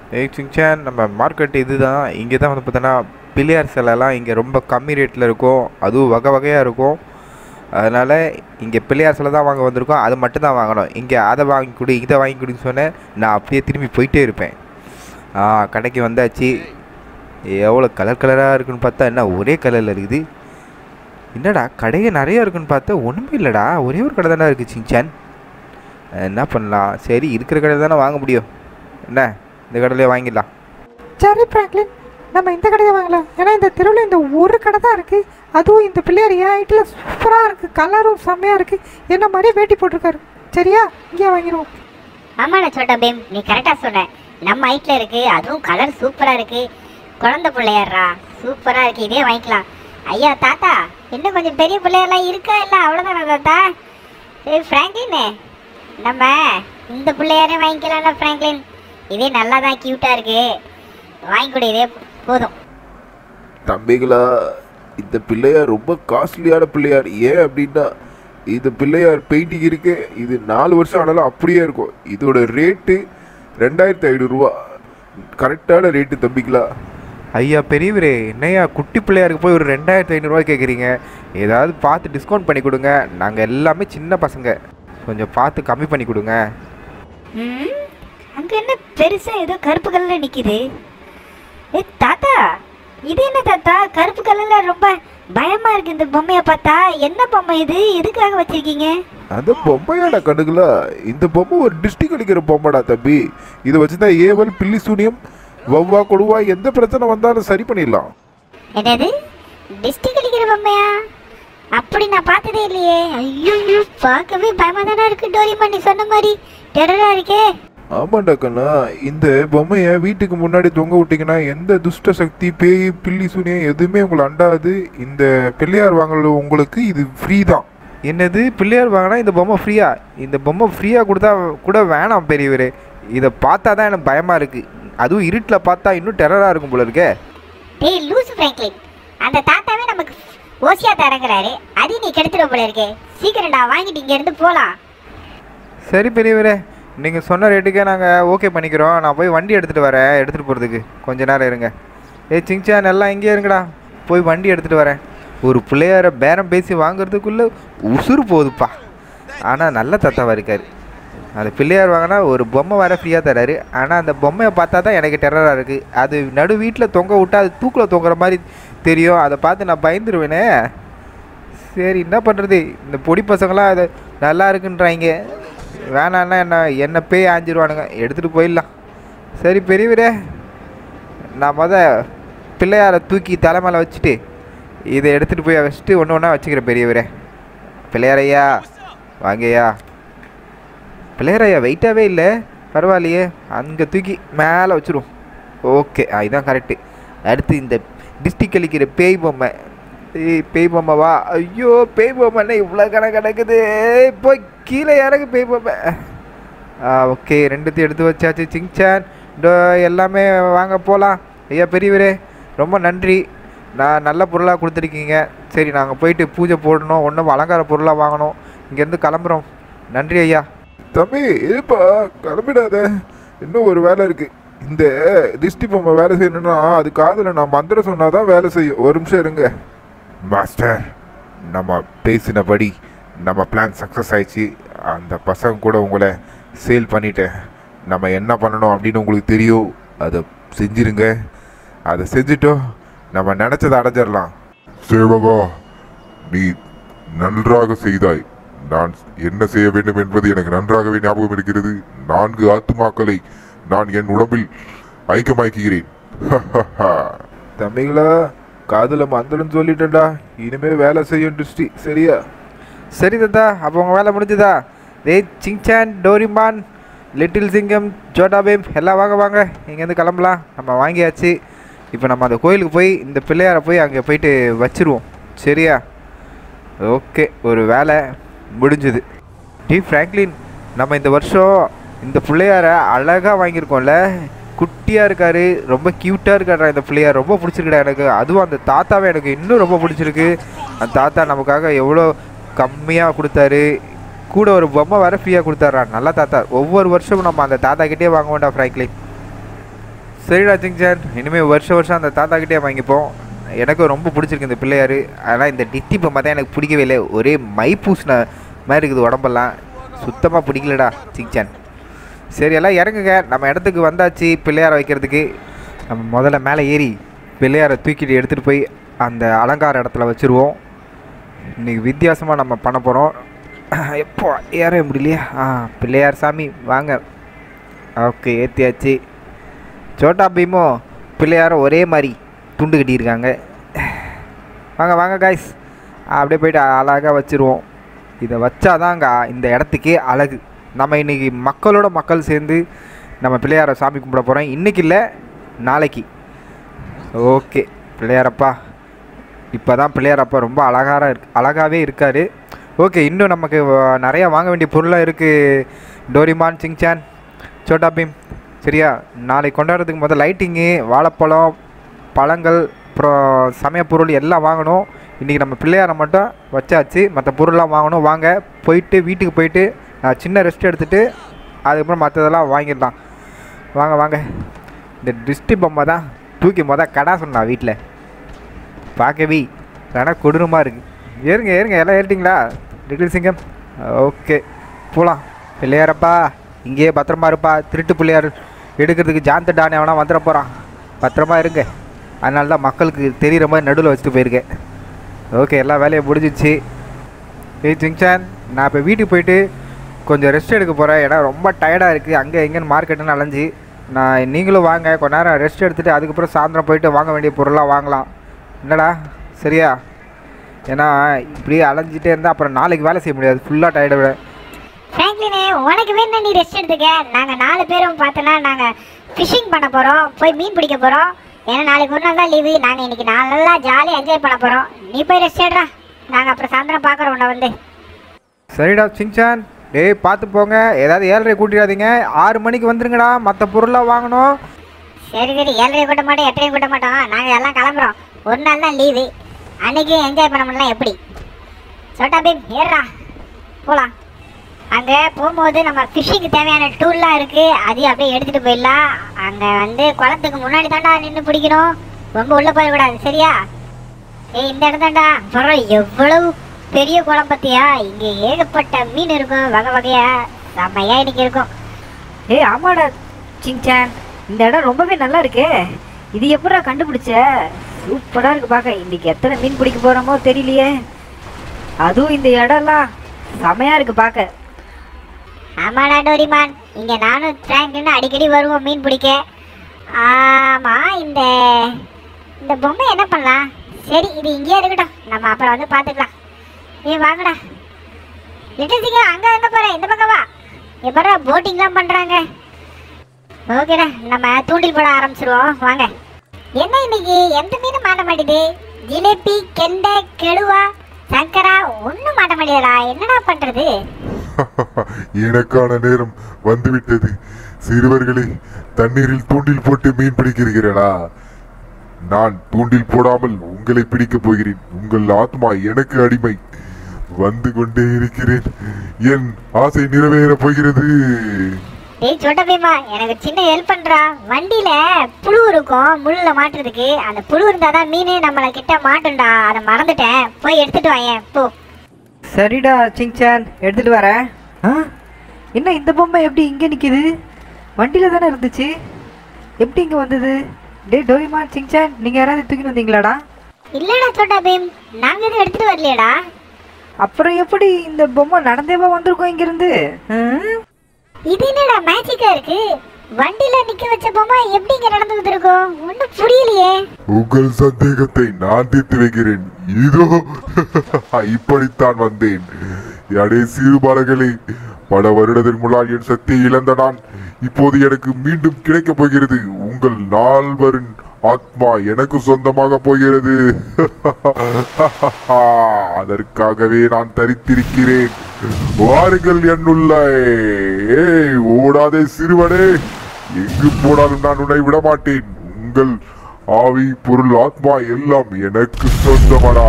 ஏய் சிங்சான் நம்ம மார்க்கெட் இதுதான் இங்கே தான் வந்து பார்த்தோன்னா பிள்ளையார் சிலைலாம் இங்கே ரொம்ப கம்மி ரேட்டில் இருக்கும் அதுவும் வகை வகையாக இருக்கும் அதனால் இங்கே பிள்ளையார் சிலை தான் வாங்க வந்திருக்கோம் அது மட்டும் தான் வாங்கணும் இங்கே அதை வாங்கி கொடு இதை வாங்கி கொடுன்னு சொன்னேன் நான் அப்படியே திரும்பி போயிட்டே இருப்பேன் ஆ கடைக்கு வந்தாச்சு எவ்வளோ கலர் கலராக இருக்குன்னு பார்த்தா என்ன ஒரே கலரில் இருக்குது என்னடா கடையே நிறைய இருக்குன்னு பார்த்தா ஒன்றுமே இல்லைடா ஒரே ஒரு கடை தானே இருக்குது சிங்சான் என்ன பண்ணலாம் சரி இருக்கிற கடை தானே வாங்க முடியும் என்ன இந்த கடையிலே வாங்கிடலாம் சரி பிராங்க்லின் நம்ம இந்த கடையை வாங்கலாம் ஏன்னா இந்த தெருவில் இந்த ஒரு கடை தான் இருக்குது அதுவும் இந்த பிள்ளையார் என் ஹைட்டில் சூப்பராக இருக்குது கலரும் செம்மையாக இருக்குது என்ன மாதிரியே வேட்டி போட்டிருக்காரு சரியா இங்கே வாங்கிடுவோம் ஆமாண்ணா சோட்டா பீம் நீ கரெக்டாக சொன்ன நம்ம ஹைட்டில் இருக்கு அதுவும் கலர் சூப்பராக இருக்கு குழந்தை பிள்ளையாடுறா சூப்பராக இருக்கு இதே வாங்கிக்கலாம் ஐயா தாத்தா இன்னும் கொஞ்சம் பெரிய பிள்ளையாரெல்லாம் இருக்கா இல்லை அவ்வளோதானா தாத்தா ஏய் ஃப்ராங்க்லின் நம்ம இந்த பிள்ளையாரே வாங்கிக்கலாம்ல ஃப்ராங்க்லின் இதே நல்லா தான் க்யூட்டாக இருக்கு வாங்கி கொடு இதே போதும் தம்பிகளா இந்த பிள்ளையார் ரொம்ப காஸ்ட்லியான பிள்ளையார் ஏன் அப்படின்னா இந்த பிள்ளையார் பெயிண்டிங் இருக்கு இது நாலு வருஷம் ஆனாலும் அப்படியே இருக்கும் இதோட ரேட்டு ரெண்டாயிரத்தி ஐநூறுரூவா கரெக்டான ரேட்டு தம்பிகளா ஐயா பெரியவரே என்னையா குட்டி பிள்ளையாருக்கு போய் ஒரு ரெண்டாயிரத்து ஐநூறுரூவா கேட்குறீங்க ஏதாவது பார்த்து டிஸ்கவுண்ட் பண்ணி கொடுங்க நாங்கள் எல்லாமே சின்ன பசங்க கொஞ்சம் பார்த்து கம்மி பண்ணி கொடுங்க ம் அங்கே என்ன பெருசாக ஏதோ கருப்பு கலரில் நிற்கிது ஏ தாத்தா இது என்ன தாத்தா கருப்பு கலரில் ரொம்ப பயமா இருக்கு இந்த பொம்மையை பார்த்தா என்ன பொம்மை இது எதுக்காக வச்சிருக்கீங்க அந்த பொம்மையான கண்ணுகளா இந்த பொம்மை ஒரு டிஸ்ட்ரிக் அடிக்கிற பொம்மைடா தம்பி இதை வச்சுதான் ஏவல் பில்லி சூனியம் வவ்வா கொடுவா எந்த பிரச்சனை வந்தாலும் சரி பண்ணிடலாம் என்னது டிஸ்ட்ரிக் அடிக்கிற பொம்மையா அப்படி நான் பார்த்ததே இல்லையே ஐயோ பார்க்கவே பயமா தானே இருக்கு டோரிமா நீ சொன்ன மாதிரி டெரரா இருக்கே ஆமாண்டா கண்ணா இந்த பொம்மையை வீட்டுக்கு முன்னாடி தொங்க விட்டீங்கன்னா எந்த துஷ்ட சக்தி பேய் பில்லி சூனியம் எதுவுமே உங்களை அண்டாது இந்த பிள்ளையார் வாங்கல உங்களுக்கு இது ஃப்ரீ தான் என்னது பிள்ளையார் வாங்கினா இந்த பொம்மை ஃப்ரீயா இந்த பொம்மை ஃப்ரீயாக கொடுத்தா கூட வேணாம் பெரியவரே இதை பார்த்தா தான் எனக்கு பயமாக இருக்குது அதுவும் இருட்டில் பார்த்தா இன்னும் டெரராக இருக்கும் போல இருக்கே டேய் லூசு ஃப்ராங்க்லின் அந்த தாத்தாவே நமக்கு ஓசியா தரங்குறாரு அது நீ கெடுத்துட போல இருக்கே சீக்கிரம்டா வாங்கிட்டு இங்க இருந்து போலாம் சரி பெரியவரே நீங்கள் சொன்ன ரேட்டுக்கே நாங்கள் ஓகே பண்ணிக்கிறோம் நான் போய் வண்டி எடுத்துகிட்டு வரேன் எடுத்துகிட்டு போகிறதுக்கு கொஞ்ச நேரம் இருங்க ஏ சிங்சான் எல்லாம் இங்கேயே இருங்கடா போய் வண்டி எடுத்துகிட்டு வரேன் ஒரு பிள்ளையார பேரம் பேசி வாங்குறதுக்குள்ளே உசுறு போகுதுப்பா ஆனால் நல்ல தத்தாவாக இருக்கார் அந்த பிள்ளையார் வாங்கினா ஒரு பொம்மை வர ஃப்ரீயாக தராரு ஆனால் அந்த பொம்மையை பார்த்தா தான் எனக்கு டெரராக இருக்குது அது நடு வீட்டில் தொங்க விட்டா அது தூக்கில் தொங்குற மாதிரி தெரியும் அதை பார்த்து நான் பயந்துருவேனே சரி என்ன பண்ணுறது இந்த பொடி பசங்களாம் அது நல்லா இருக்குன்றாங்க வேணான்னா என்ன என்ன பேய் ஆஞ்சிருவானுங்க எடுத்துகிட்டு போயிடலாம் சரி பெரியவரே நான் முத பிள்ளையாரை தூக்கி தலை மேலே வச்சுட்டு இதை எடுத்துகிட்டு போய் வச்சுட்டு ஒன்று ஒன்றா வச்சுக்கிறேன் பெரியவரே பிள்ளையாரையா வாங்கய்யா பிள்ளையாரையா வெயிட்டாகவே இல்லை பரவாயில்லையே அங்கே தூக்கி மேலே வச்சுருவோம் ஓகே இதுதான் கரெக்டு அடுத்து இந்த டிஸ்டிக் அளிக்கிற பேய் பொம்மை ஏய் பேய் பொம்மை வா ஐயோ பேய் பொம்மைன்னா இவ்வளோ கணக்கு கிடக்குது போய் கீழே இறங்கு பேய் பொம்மை ஆ ஓகே ரெண்டுத்தையும் எடுத்து வச்சாச்சு சிங்சான் இதோ எல்லாமே வாங்க போகலாம் ஐயா பெரியவரே ரொம்ப நன்றி நான் நல்ல பொருளாக கொடுத்துருக்கீங்க சரி நாங்கள் போயிட்டு பூஜை போடணும் ஒன்றும் அலங்கார பொருளாக வாங்கணும் இங்கேருந்து கிளம்புறோம் நன்றி ஐயா தம்பி இருப்பா கிளம்பிடாத இன்னும் ஒரு வேலை இருக்கு இந்த டிஸ்டி பொம்மை வேலை செய்யணும்னா அது காதில் நான் மந்திரம் சொன்னாதான் வேலை செய்யும் ஒரு நிமிஷம் இருங்க மாஸ்டர் நம்ம பேசினபடி நம்ம பிளான் சக்ஸஸ் ஆயிடுச்சு அந்த பசங்க கூட உங்களை சேல் பண்ணிட்டேன் நம்ம என்ன பண்ணணும் அப்படின்னு உங்களுக்கு தெரியும் அதை செஞ்சிருங்க அதை செஞ்சுட்டோம் நம்ம நினச்சதை அடைஞ்சிடலாம் சேவகா நீ நன்றாக செய்தாய் நான் என்ன செய்ய வேண்டும் என்பது எனக்கு நன்றாகவே ஞாபகம் இருக்கிறது நான்கு ஆத்துமாக்களை நான் என் உடம்பில் ஐக்கியமாக்கிறேன் தம்பிங்களா காதில் மந்திரம் சொல்லிட்டேன்டா இனிமே வேலை செய்யும் டிஸ்டி சரியா சரி தாத்தா அப்போ உங்கள் வேலை முடிஞ்சுதா டேய் Shinchan Doraemon little Singham Chhota Bheem எல்லாம் வாங்க வாங்க இங்கேருந்து கிளம்பலாம் நம்ம வாங்கியாச்சு இப்போ நம்ம அந்த கோயிலுக்கு போய் இந்த பிள்ளையாரை போய் அங்கே போயிட்டு வச்சிருவோம் சரியா ஓகே ஒரு வேலை முடிஞ்சுது டி ஃப்ராங்க்லின் நம்ம இந்த வருஷம் இந்த பிள்ளையாரை அழகாக வாங்கியிருக்கோம்ல குட்டியாக இருக்காரு ரொம்ப க்யூட்டாக இருக்காரா இந்த பிள்ளையார் ரொம்ப பிடிச்சிருக்குடா எனக்கு அதுவும் அந்த தாத்தாவை எனக்கு இன்னும் ரொம்ப பிடிச்சிருக்கு அந்த தாத்தா நமக்காக எவ்வளோ கம்மியாக கொடுத்தாரு கூட ஒரு பொம்மை வர ஃப்ரீயாக கொடுத்தாரா நல்ல தாத்தா ஒவ்வொரு வருஷமும் நம்ம அந்த தாத்தா கிட்டே வாங்க வேண்டாம் ஃப்ராங்க்லின் சரிடா சிங்சான் இனிமேல் வருஷம் வருஷம் அந்த தாத்தா கிட்டே வாங்கிப்போம் எனக்கு ரொம்ப பிடிச்சிருக்கு இந்த பிள்ளையார் ஆனால் இந்த டித்தி பொம்மை தான் எனக்கு பிடிக்கவே இல்லை ஒரே மை பூசின மாதிரி இருக்குது உடம்பெல்லாம் சுத்தமாக பிடிக்கலடா சிங்சான் சரி எல்லாம் இறங்குங்க நம்ம இடத்துக்கு வந்தாச்சு பிள்ளையாரை வைக்கிறதுக்கு நம்ம முதல்ல மேலே ஏறி பிள்ளையாரை தூக்கிட்டு எடுத்துகிட்டு போய் அந்த அலங்கார இடத்துல வச்சுருவோம் இன்னைக்கு வித்தியாசமாக நம்ம பண்ண போகிறோம் எப்போ ஏற முடியலையா ஆ பிள்ளையார் சாமி வாங்க ஓகே ஏற்றியாச்சு சோட்டா பீமோ பிள்ளையாரும் ஒரே மாதிரி துண்டு கட்டியிருக்காங்க வாங்க வாங்க காய்ஸ் அப்படியே போயிட்டு அழகாக வச்சுருவோம் இதை வச்சாதாங்க இந்த இடத்துக்கே அழகு நம்ம இன்றைக்கி மக்களோட மக்கள் சேர்ந்து நம்ம பிள்ளையாரை சாமி கும்பிட போகிறோம் இன்றைக்கி இல்லை நாளைக்கு ஓகே பிள்ளையாரப்பா இப்போ தான் பிள்ளையாரப்பா ரொம்ப அழகாக இருக்கு அழகாகவே இருக்கார் ஓகே இன்னும் நமக்கு வ- நிறையா வாங்க வேண்டிய பொருளாக இருக்குது டோரிமான் சிங்சான் சோட்டா பீம் சரியா நாளைக்கு கொண்டாடுறதுக்கு முதல் லைட்டிங்கு வாழைப்பழம் பழங்கள் அப்புறம் சமயப் பொருள் எல்லாம் வாங்கணும் இன்றைக்கி நம்ம பிள்ளையாரை மட்டும் வச்சாச்சு மற்ற பொருள்லாம் வாங்கணும் வாங்க போயிட்டு வீட்டுக்கு போயிட்டு நான் சின்ன ரெஸ்ட் எடுத்துகிட்டு அதுக்கப்புறம் மற்றதெல்லாம் வாங்கிடலாம் வாங்க வாங்க இந்த டிஸ்டி பொம்மை தான் தூக்கி மொதல் கடா சொன்னா வீட்டில் பார்க்கவி வேணா கொடூரமாக இருக்குது ஏறுங்க ஏறுங்க எல்லாம் ஏறிட்டிங்களா லிட்டில் சிங்கம் ஓகே போகலாம் பிள்ளையாரப்பா இங்கேயே பத்திரமா இருப்பா திருட்டு பிள்ளையார் எடுக்கிறதுக்கு ஜாந்த டானே அவனா வந்துட போகிறான் பத்திரமா இருங்க அதனால தான் மக்களுக்கு தெரிகிற மாதிரி நடுவில் வச்சுட்டு போயிருக்கேன் ஓகே எல்லா வேலையும் முடிஞ்சிச்சு ஏய் சிங்சான் நான் இப்போ வீட்டுக்கு போயிட்டு கொஞ்சம் ரெஸ்ட் எடுக்க போகிறேன் ஏன்னா ரொம்ப டயர்டாக இருக்குது அங்கே எங்கேன்னு மார்க்கெட்டுன்னு அலைஞ்சு நான் நீங்களும் வாங்க கொஞ்ச நேரம் ரெஸ்ட் எடுத்துகிட்டு அதுக்கப்புறம் சாயந்தரம் போயிட்டு வாங்க வேண்டிய பொருளாக வாங்கலாம் என்னடா சரியா ஏன்னா இப்படியே அலைஞ்சிட்டே இருந்தால் அப்புறம் நாளைக்கு வேலை செய்ய முடியாது ஃபுல்லாக டயர்டை விட ஃப்ராங்க்லினே உனக்கு வேணும் நீ ரெஸ்ட் எடுத்துக்க நாங்கள் நாலு பேரும் பார்த்தோன்னா நாங்கள் ஃபிஷிங் பண்ண போகிறோம் போய் மீன் பிடிக்க போகிறோம் ஏன்னா நாளைக்கு ஒரு நாள் தான் லீவு நாங்கள் இன்னைக்கு நாலு நல்லா ஜாலியாக என்ஜாய் பண்ண போகிறோம் நீ போய் ரெஸ்ட் எடுறா நாங்கள் அப்புறம் சாயந்தரம் பார்க்குறோம் உன்னை வந்து சரிடா சிங்சான் டேய் பார்த்து போங்க ஏதாவது ஏழரை கூட்டிடாதீங்க ஆறு மணிக்கு வந்துருங்கடா மற்ற பொருளாக வாங்கணும் சரி சரி ஏழரையும் கூட்ட மாட்டோம் எட்டரையும் கூட்ட மாட்டோம் நாங்கள் எல்லாம் கிளம்புறோம் ஒரு நாள் தான் லீவு அன்னைக்கு என்ஜாய் பண்ண முடியல எப்படி சோட்டா பீம் ஏறுறா போகலாம் அங்கே போகும்போது நம்ம ஃபிஷ்ஷிங்க்கு தேவையான டூல்லாம் இருக்குது அதையும் அப்படியே எடுத்துகிட்டு போயிடலாம் அங்கே வந்து குளத்துக்கு முன்னாடி தாண்டா நின்று பிடிக்கணும் ரொம்ப உள்ளே போயிடக்கூடாது சரியா ஏய் இந்த இடம் தாண்டா பரவாயில்ல எவ்வளவு பெரிய குளம் பார்த்தியா இங்கே ஏகப்பட்ட மீன் இருக்கும் வகை வகையா செம்மையா இன்னைக்கு இருக்கும் ஏய் ஆமாடா சிங்சான் இந்த இடம் ரொம்பவே நல்லா இருக்கே இது எப்படா கண்டுபிடிச்ச சூப்பரா இருக்கு பார்க்க இன்னைக்கு எத்தனை மீன் பிடிக்க போறோமோ தெரியலையே அதுவும் இந்த இடம்லாம் செமையா இருக்கு பார்க்க ஆமாடா டோரிமான் இங்க நானும் ஃப்ராங்க்லின் அடிக்கடி வருவோம் மீன் பிடிக்க ஆமா இந்த இந்த பொம்மை என்ன பண்ணலாம் சரி இது இங்கேயே இருக்கட்டும் நம்ம அப்புறம் வந்து பார்த்துக்கலாம் ஏய் வாங்கடா லிட்டில் சிங்கம் அங்க எங்க போற இந்த பக்கம் வா எப்படா போட்டிங்லாம் பண்றாங்க ஓகேடா நம்ம தூண்டில் போட ஆரம்பிச்சிருவோம் வாங்க என்ன இன்னைக்கு எந்த மீனும் மாட்ட மாட்டேது ஜிலேபி கெண்டை கெடுவா சங்கரா ஒன்றும் மாட்ட மாட்டேதுடா என்னடா பண்றது எனக்கான நேரம் வந்துவிட்டது சிறுவர்களே தண்ணீரில் தூண்டில் போட்டு மீன் பிடிக்கிறீர்களா நான் தூண்டில் போடாமல் உங்களை பிடிக்கப் போகிறேன் உங்கள் ஆத்மா எனக்கு அடிமை வந்து கொண்டே இருக்கிறேன் என் ஆசை நிறைவேறப் போகிறது டேய் சோட்ட பீமா எனக்கு சின்ன ஹெல்ப் பண்றா வண்டியில புழு இருக்கும் முள்ள மாட்டுறதுக்கு அந்த புழு இருந்தாதான் மீன் நம்மள கிட்ட மாட்டும்டா அதை மறந்துட்டேன் போய் எடுத்துட்டு வாயேன் போ சரிடா சிங்சான் எடுத்துட்டு வரேன் ஆ என்ன இந்த பொம்மை எப்படி இங்கே நிற்கிது வண்டியில் தானே இருந்துச்சு எப்படி இங்கே வந்தது டே டோரிமான் சிங்சான் நீங்கள் யாராவது தூக்கிட்டு வந்தீங்களாடா இல்லடா சோட்டா பீம் நாங்க எதுவும் எடுத்துட்டு வரலையேடா அப்புறம் எப்படி இந்த பொம்மை நடந்தேவா வந்திருக்கோம் இங்கிருந்து ம்? இது என்னடா மேஜிக்கா இருக்கு வண்டியில நிக்க வச்ச பொம்மை எப்படி இங்க நடந்து வந்திருக்கும் ஒண்ணும் புரியலையே உங்கள் சந்தேகத்தை நான் தீர்த்து வைக்கிறேன் இதோ இப்படித்தான் வந்தேன் அடே சிறுபாலர்களே பல வருடத்தின் முன்னால் என் சக்தியை இழந்த நான் இப்போது எனக்கு மீண்டும் கிடைக்கப் போகிறது உங்கள் நால்வரின் ஆத்மா எனக்கு சொந்தமாக போகிறது அதற்காகவே நான் தரித்திருக்கிறேன் வாருங்கள் என்னுள்ள ஏய் ஓடாதே சிறுவனே எங்கு போனாலும் நான் உன்னை விட மாட்டேன் உங்கள் ஆவி பொருள் ஆத்மா எல்லாம் எனக்கு சொந்தமடா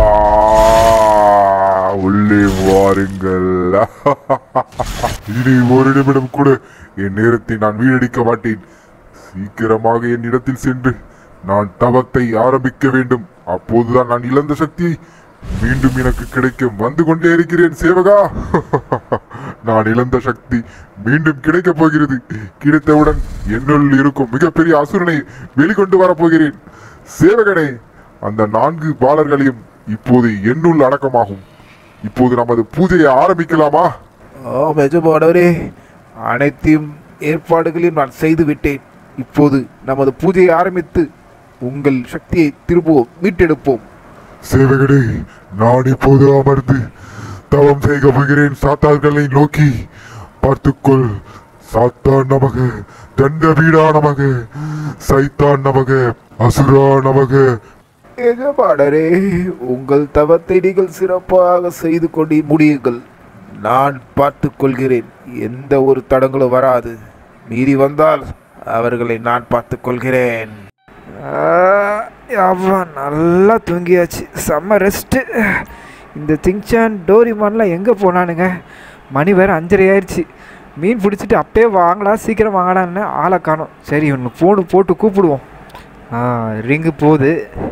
உள்ளே வாருங்கள் இனி ஒரு நிமிடம் கூட என் நேரத்தை நான் வீணடிக்க மாட்டேன் சீக்கிரமாக என்னிடத்தில் சென்று நான் தவத்தை ஆரம்பிக்க வேண்டும் அப்போதுதான் நான் இழந்த சக்தியை மீண்டும் எனக்கு கிடைக்கும் வந்து கொண்டே இருக்கிறேன் சேவகா நான் இழந்த சக்தி மீண்டும் கிடைக்கப் போகிறது கிடைத்தவுடன் என்னுள் இருக்கும் மிகப்பெரிய அசுரனை வெளிக்கொண்டு வரப்போகிறேன் சேவகனே அந்த நான்கு பாலர்களையும் இப்போது என்னுள் அடக்கமாகும் இப்போது நமது பூஜையை ஆரம்பிக்கலாமா ஆம் எஜமானவரே அனைத்தையும் ஏற்பாடுகளையும் நான் செய்து விட்டேன் இப்போது நமது பூஜையை ஆரம்பித்து உங்கள் சக்தியை திரும்பவும் மீட்டெடுப்போம் சேவகனே நான் இப்போது அமர்ந்து தவம் செய்ய போகிறேன் சாத்தான்களை நோக்கி பார்த்துக்கொள் சாத்தான் நமக தண்ட வீடா நமக சைத்தான் நமக அசுரா நமக எஜமானரே உங்கள் தவத்தை நீங்கள் சிறப்பாக செய்து கொண்டு முடியுங்கள் நான் பார்த்து கொள்கிறேன் எந்த ஒரு தடங்களும் வராது மீறி வந்தால் அவர்களை நான் பார்த்து கொள்கிறேன் அவ்வா நல்லா தூங்கியாச்சு செம்ம ரெஸ்ட்டு இந்த சிங்சான் டோரிமான்லாம் எங்கே போனானுங்க மணி வேறு அஞ்சரை ஆயிடுச்சு மீன் பிடிச்சிட்டு அப்பயே வாங்கடா சீக்கிரம் வாங்கடான்னு ஆளை காணோம் சரி ஒன்று ஃபோனு போட்டு கூப்பிடுவோம் ஆ ரிங்கு போகுது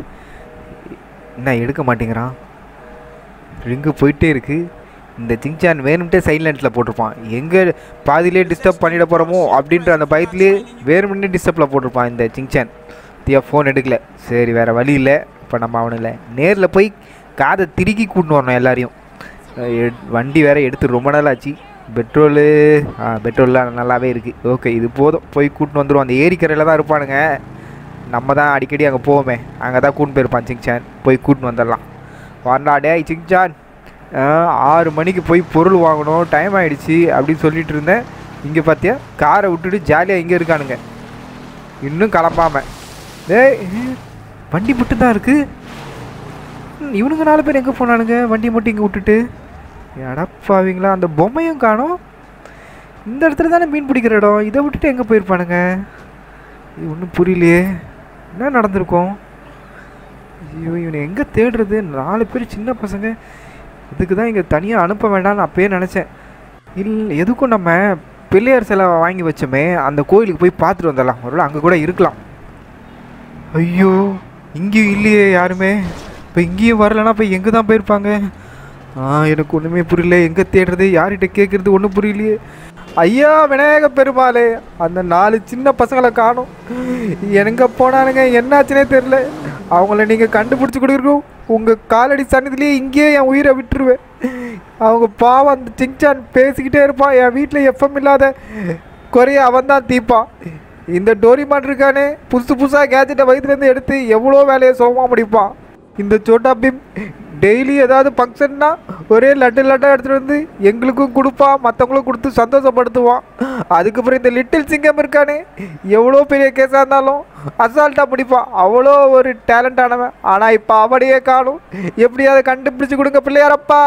என்ன எடுக்க மாட்டேங்கிறான் ரிங்கு போயிட்டே இருக்கு இந்த சிங்சான் வேணும்ட்டே சைலண்ட்டில் போட்டிருப்பான் எங்கே பாதியிலே டிஸ்டர்ப் பண்ணிட போகிறோமோ அப்படின்ற அந்த பயத்திலே வேணும்னே டிஸ்டர்பில் போட்டிருப்பான் இந்த சிங்சான் தியா ஃபோன் எடுக்கல சரி வேறு வழி இல்லை இப்போ நம்ம அவனில் நேரில் போய் காதை திருக்கி கூட்டின்னு வரணும் எல்லாரையும் அஹ் எட்- வண்டி வேற எடுத்து ரொம்ப நாள் ஆச்சு பெட்ரோலு ஆ பெட்ரோல்லாம் நல்லாவே இருக்குது ஓகே இது போதும் போய் கூட்டின்னு வந்துடுவோம் அந்த ஏரிக்கரையில் தான் இருப்பானுங்க நம்ம தான் அடிக்கடி அங்கே போவோமே அங்கே தான் கூட்டின்னு போயிருப்பான் சிங்சான் போய் கூட்டின்னு வந்துடலாம் வரண்டா டேய் சிங்சான் ஆ, ஆறு மணிக்கு போய் பொருள் வாங்கணும் டைம் ஆயிடுச்சு அப்படின்னு சொல்லிட்டு இருந்தேன் இங்கே பார்த்தியா காரை விட்டுட்டு ஜாலியாக இங்கே இருக்கானுங்க இன்னும் கிளம்பாம டேய் வண்டி மட்டும் தான் இருக்கு ம், இவனுங்க நாலு பேர் எங்கே போனானுங்க வண்டி மட்டும் இங்கே விட்டுட்டு எடப்பாவீங்களா அந்த பொம்மையும் காணோம் இந்த இடத்துல தானே மீன் பிடிக்கிற இடம் இதை விட்டுட்டு எங்கே போயிருப்பானுங்க இது ஒன்றும் புரியலையே என்ன நடந்திருக்கும் ஐயோ இவனை எங்கே தேடுறது நாலு பேர் சின்ன பசங்க இதுக்கு தான் இங்கே தனியாக அனுப்ப வேண்டாம்னு அப்பயே நினச்சேன் இல்லை எதுக்கும் நம்ம பிள்ளையார் சிலை வாங்கி வச்சோமே அந்த கோயிலுக்கு போய் பார்த்துட்டு வந்துடலாம் ஒருவேளை அங்கே கூட இருக்கலாம் ஐயோ இங்கேயும் இல்லையே யாருமே இப்போ இங்கேயும் வரலன்னா இப்போ எங்கே தான் போயிருப்பாங்க ஆ எனக்கு ஒன்றுமே புரியல எங்கே தேடுறது யார்கிட்ட கேட்குறது ஒன்றும் புரியலையே ஐயா விநாயக பெருமாளே அந்த நாலு சின்ன பசங்களை காணும் எங்க போனானுங்க என்னாச்சுனே தெரில அவங்கள நீங்கள் கண்டுபிடிச்சி கொடுக்கணும் உங்கள் காலடி சன்னதிலேயே இங்கேயே என் உயிரை விட்டுருவேன் அவங்க பாவம் அந்த சிங்சான் பேசிக்கிட்டே இருப்பான் என் வீட்டில் எஃப்எம் இல்லாத குறைய அவன் தான் தீப்பான் இந்த டோரிமான் இருக்கானே புதுசு புதுசாக கேஜெட்டை வயிற்றுலேருந்து எடுத்து எவ்வளோ வேலையை சுகமாக முடிப்பான் இந்த சோட்டா பீம் டெய்லி ஏதாவது ஃபங்க்ஷன்னா ஒரே லட்டு லட்டாக எடுத்துகிட்டு வந்து எங்களுக்கும் கொடுப்பான் மற்றவங்களுக்கும் கொடுத்து சந்தோஷப்படுத்துவான் அதுக்கப்புறம் இந்த லிட்டில் சிங்கம் இருக்கானே எவ்வளோ பெரிய கேஸாக இருந்தாலும் அசால்ட்டாக முடிப்பான் அவ்வளோ ஒரு டேலண்டானவன் ஆனால் இப்போ அவனையே காணும் எப்படியாவது கண்டுபிடிச்சு கொடுங்க பிள்ளையாரப்பா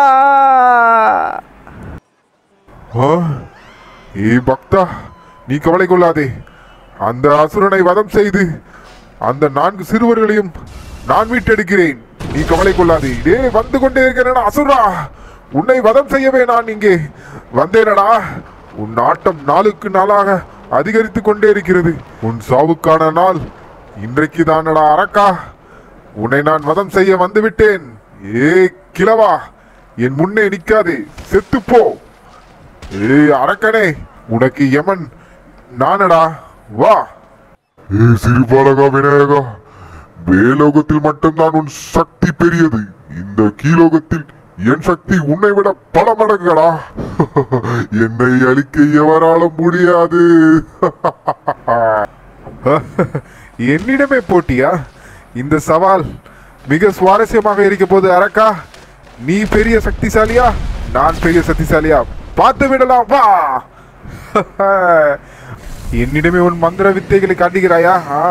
ஆ? ஏய் பக்தா நீ கவலை கொள்ளாதே அந்த அசுரனை வதம் செய்து அந்த நான்கு சிறுவர்களையும் நான் மீட்டெடுக்கிறேன் நீ கவலை கொள்ளாதே டே வந்து கொண்டே இருக்கிறேன் அசுரா உன்னை வதம் செய்யவே நான் இங்கே வந்தேனடா உன் ஆட்டம் நாளுக்கு நாளாக அதிகரித்து கொண்டே இருக்கிறது உன் சாவுக்கான நாள் இன்றைக்கு தானடா அரக்கா உன்னை நான் வதம் செய்ய வந்து விட்டேன் ஏ கிழவா என் முன்னே நிற்காதே செத்துப்போ ஏய் அரக்கனே உனக்கு யமன் நானடா வா ஏ சிறுபாலகா விநாயகா மேலோகத்தில் மட்டும்தான் உன் சக்தி பெரியது இந்த கீழோகத்தில் என் சக்தி உன்னை விட பல மடங்குடா என்னை அழிக்க எவராலும் முடியாது என்னிடமே போட்டியா இந்த சவால் மிக சுவாரஸ்யமாக இருக்க போது அரக்கா நீ பெரிய சக்திசாலியா நான் பெரிய சக்திசாலியா பார்த்து விடலாம் வா என்னிடமே உன் மந்திர வித்தைகளை காட்டுகிறாயா ஆ,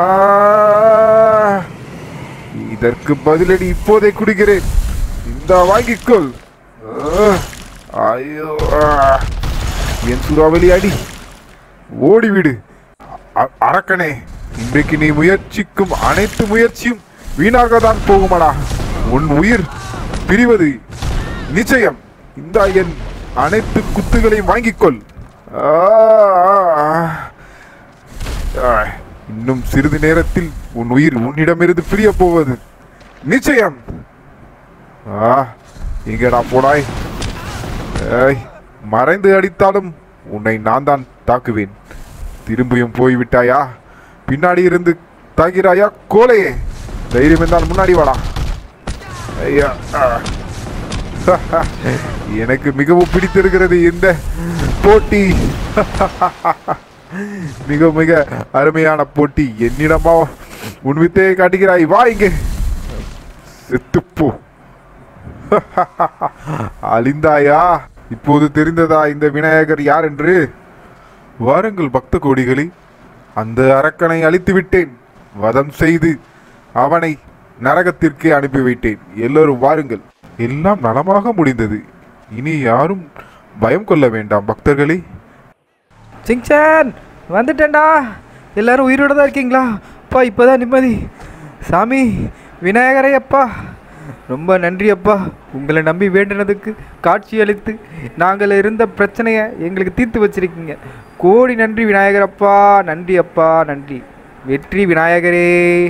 இதற்கு பதிலடி இப்போதே குடிக்கிறேன் இந்த வாங்கிக்கொள் ஆ, ஐயோ ஆ. என் சூறாவளி அடி ஓடிவிடு அ- அரக்கனே இன்றைக்கு நீ முயற்சிக்கும் அனைத்து முயற்சியும் வீணாக தான் போகுமடா உன் உயிர் பிரிவது நிச்சயம் இந்த என் அனைத்து குத்துகளையும் வாங்கிக்கொள் ஆ, ஆ, ஆ. இன்னும் சிறிது நேரத்தில் உன் உயிர் உன்னிடமிருந்து பிரிய போவது நிச்சயம் ஆ எங்கடா போடாய் ஏய் மறைந்து அடித்தாலும் உன்னை நான் தான் தாக்குவேன் திரும்பியும் போய்விட்டாயா பின்னாடி இருந்து தாக்கிறாயா கோலையே தைரியம் இருந்தால் முன்னாடி வாடா ஐயா ஆ. எனக்கு மிகவும் பிடித்திருக்கிறது இந்த போட்டி மிக மிக அருமையான போட்டி என்னிடமா உன் வித்தையை காட்டுகிறாய் வா இங்கே செத்துப்போ அழிந்தாயா இப்போது தெரிந்ததா இந்த விநாயகர் யார் என்று வாருங்கள் பக்த கோடிகளே அந்த அரக்கனை அழித்து விட்டேன் வதம் செய்து அவனை நரகத்திற்கு அனுப்பிவிட்டேன் எல்லோரும் வாருங்கள் எல்லாம் நலமாக முடிந்தது இனி யாரும் பயம் கொள்ள வேண்டாம் பக்தர்களே சிங்சான் வந்துட்டேன்டா எல்லாரும் உயிரோட தான் இருக்கீங்களா அப்பா இப்போதான் நிம்மதி சாமி விநாயகரே அப்பா ரொம்ப நன்றி அப்பா உங்களை நம்பி வேண்டினதுக்கு காட்சி அளித்து நாங்கள் இருந்த பிரச்சனையை எங்களுக்கு தீர்த்து வச்சிருக்கீங்க கோடி நன்றி விநாயகர் அப்பா நன்றி அப்பா நன்றி வெற்றி விநாயகரே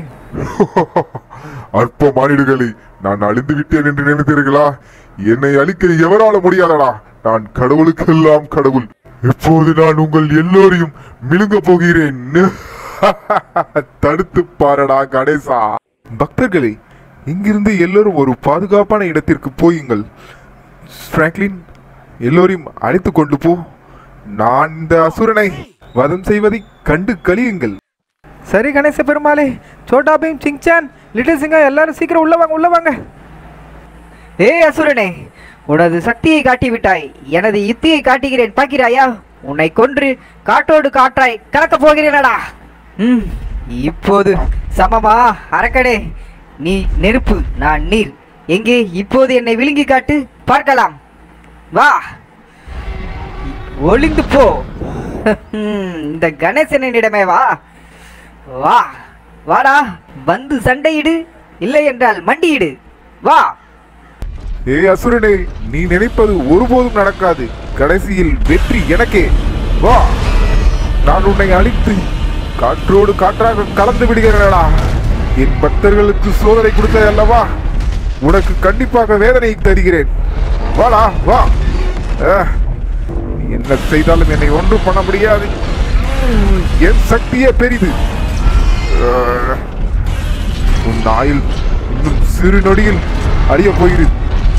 அற்ப மானிடுகளை நான் அழிந்து விட்டேன் என்று நினைத்தீர்களா என்னை அழிக்க எவரால முடியாதடா நான் கடவுளுக்கெல்லாம் கடவுள் இப்போது நான் உங்கள் எல்லோரையும் மிழுங்க போகிறேன் தடுத்து பாரடா கணேசா பக்தர்களே இங்கிருந்து எல்லோரும் ஒரு பாதுகாப்பான இடத்திற்கு போயுங்கள் பிராங்க்லின் எல்லோரையும் அழைத்து கொண்டு போ நான் இந்த அசுரனை வதம் செய்வதை கண்டு கழியுங்கள் சரி கணேச பெருமாளே சோட்டா பீம் சிங்சான் லிட்டில் சிங்கா எல்லாரும் சீக்கிரம் உள்ள வாங்க உள்ள வாங்க ஏய் அசுரனே உனது சக்தியை காட்டி விட்டாய் எனது யுத்தியை காட்டுகிறேன் பார்க்கிறாயா உன்னை கொன்று காட்டோடு காற்றாய் கலக்கப் போகிறேனடா ம் இப்போது சமமா அரக்கனே நீ நெருப்பு நான் நீர் எங்கே இப்போது என்னை விழுங்கி காட்டு பார்க்கலாம் வா ஒளிந்து போ ம், இந்த கணேசனிடமே வா வா வாடா வந்து சண்டையிடு இல்லை என்றால் மண்டியிடு வா ஏய் அசுரனே நீ நினைப்பது ஒருபோதும் நடக்காது கடைசியில் வெற்றி எனக்கே வா நான் உன்னை அழித்து காற்றோடு காற்றாக கலந்து விடுகிறேனடா என் பக்தர்களுக்கு சோதனை கொடுத்தது அல்லவா உனக்கு கண்டிப்பாக வேதனை தருகிறேன் வாடா வா அஹ், நீ என்ன செய்தாலும் என்னை ஒன்றும் பண்ண முடியாது உம், என் சக்தியே பெரிது அஹ், உன் ஆயுள் இன்னும் சிறு நொடியில் அழியப் போகிறது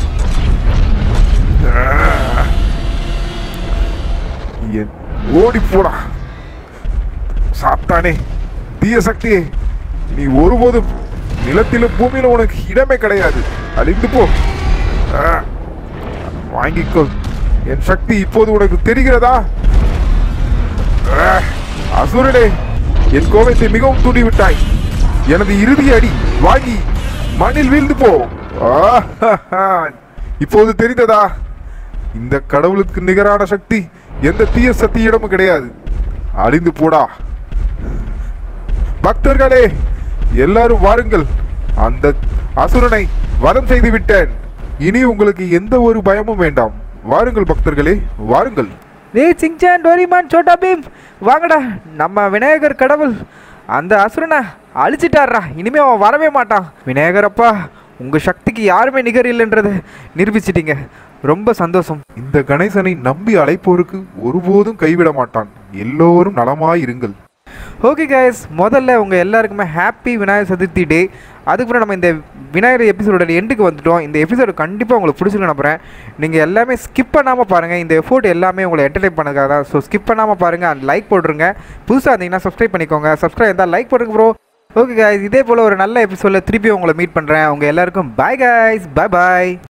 என் ஓடி போடா சாத்தானே தீய சக்தியே நீ ஒருபோதும் நிலத்திலும் பூமியிலும் உனக்கு இடமே கிடையாது அழிந்து போ ஆ, வாங்கிக்கோ என் சக்தி இப்போது உனக்கு தெரிகிறதா ஆ, அசுரனே என் கோபத்தை மிகவும் தூண்டி விட்டாய் எனது இறுதி அடி வாங்கி மண்ணில் வீழ்ந்து போ ஆஹாஹா. இப்போது தெரிந்ததா இந்த கடவுளுக்கு நிகரான சக்தி எந்த தீய சக்தியிடமும் கிடையாது அழிந்து போடா பக்தர்களே எல்லாரும் வாருங்கள் அந்த அசுரனை வதம் செய்து விட்டேன் இனி உங்களுக்கு எந்த ஒரு பயமும் வேண்டாம் வாருங்கள் பக்தர்களே வாருங்கள் டேய் சிங்சான் டோரிமான் சோட்டா பீம் வாங்கடா நம்ம விநாயகர் கடவுள் அந்த அசுரனை அழிச்சிட்டாரா இனிமே அவன் வரவே மாட்டான் விநாயகர் அப்பா உங்கள் சக்திக்கு யாருமே நிகர் இல்லைன்றதை நிரூபிச்சிட்டீங்க ரொம்ப சந்தோஷம் இந்த கணேசனை நம்பி அழைப்போருக்கு ஒருபோதும் கைவிட மாட்டான் எல்லோரும் நலமாயிருங்கள் ஓகே கைஸ் முதல்ல உங்கள் எல்லாருக்குமே ஹாப்பி விநாயகர் சதுர்த்தி டே அதுக்கப்புறம் நம்ம இந்த விநாயகர் எபிசோட எண்டுக்கு வந்துட்டோம் இந்த எபிசோடு கண்டிப்பாக உங்களுக்கு பிடிச்சிருக்கு நம்புறேன் நீங்கள் எல்லாமே ஸ்கிப் பண்ணாமல் பாருங்கள் இந்த எஃபோர்ட் எல்லாமே உங்களை என்டர்டைன் பண்ணதுக்காக தான் ஸோ ஸ்கிப் பண்ணாமல் பாருங்கள் அண்ட் லைக் போட்டுருங்க புதுசாக இருந்தீங்கன்னா சப்ஸ்கிரைப் பண்ணிக்கோங்க சப்ஸ்கிரைப் இருந்தால் லைக் போட்டுருங்க ப்ரோ ஓகே guys இதே போல் ஒரு நல்ல எபிசோடில் திருப்பி உங்களை மீட் பண்ணுறேன் உங்கள் எல்லாருக்கும் பாய் guys bye பாய்